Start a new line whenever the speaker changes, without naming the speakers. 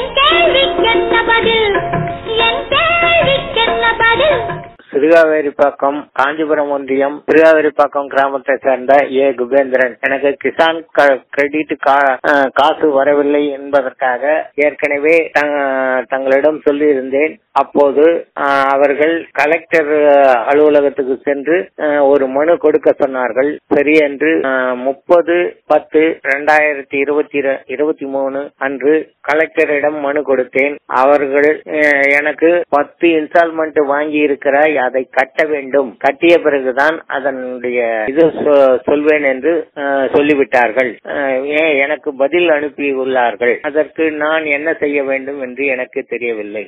என் கேள்விக்கென்ன பதில் என் கேள்விக்கென்ன பதில்
சிறுகாவேரிப்பாக்கம் காஞ்சிபுரம் ஒன்றியம் சிறுகாவேரிப்பாக்கம் கிராமத்தை சேர்ந்த ஏ குபேந்திரன் எனக்கு கிசான் க- கிரெடிட் கா- அஹ், காசு வரவில்லை என்பதற்காக ஏற்கனவே த- தங்களிடம் சொல்லியிருந்தேன் அப்போது அஹ், அவர்கள் கலெக்டர் அஹ், அலுவலகத்துக்கு சென்று அஹ், ஒரு மனு கொடுக்க சொன்னார்கள் சரி என்று முப்பது பத்து இரண்டாயிரத்தி இருபத்தி இருபத்தி மூணு அன்று கலெக்டரிடம் மனு கொடுத்தேன் அவர்கள் அஹ், எனக்கு பத்து இன்ஸ்டால்மெண்ட் வாங்கி இருக்கிறாய் அதை கட்ட வேண்டும் கட்டிய பிறகுதான் அதனுடைய இது சொ- சொல்வேன் என்று அஹ், சொல்லிவிட்டார்கள் அஹ், ஏன் எனக்கு பதில் அனுப்பி உள்ளார்கள் அதற்கு நான் என்ன செய்ய வேண்டும் என்று எனக்கு தெரியவில்லை